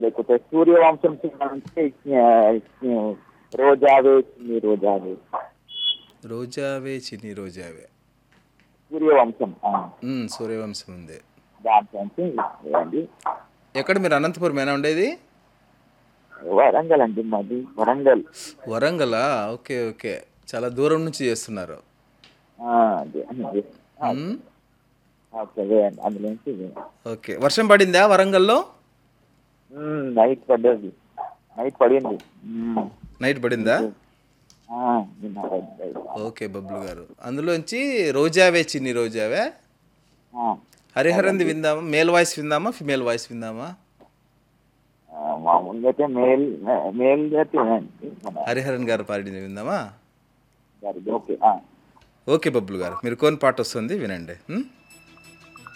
లేకపోతే సూర్యవంశం సినిమా నుంచి ఆ, రోజావే చిన్ని రోజావే రోజావే చిన్ని రోజావే సూర్యవంశం ఆ, ఉమ్, సూర్యవంశం ఉంది దాంట్లో నుంచి వేయండి ఎక్కడ మీరు అనంతపురం ఉండేది వరంగల్ అండి మాది వరంగల్ వరంగలా ఓకే ఓకే చాలా దూరం నుంచి చేస్తున్నారు ఆ, అదే అదే. ఆ, ఉమ్, ఓకే వేయండి అందులో నుంచి వేయండి. ఓకే వర్షం పడిందా వరంగల్లో మ్మ్, నైట్ పడ్డది నైట్ పడింది మ్మ్. నైట్ పడిందా ఆ, నిన్న పడింది, పడింది. ఓకే బబ్లు గారు అందులోంచి రోజావే చిన్ని రోజావే ఆ, హరిహరంది విందామా మేల్ వాయిస్ విందామా ఫిమేల్ వాయిస్ విందామా ఆ, మామూలుగా అయితే మేల్ మేల్ అయితే వినండి. మన హరిహరన్ గారు పాడింది విందామా గారిది. ఓకే ఆ. ఓకే బబ్లు గారు మీరు కోన్ పాట వస్తుంది వినండి ఉమ్?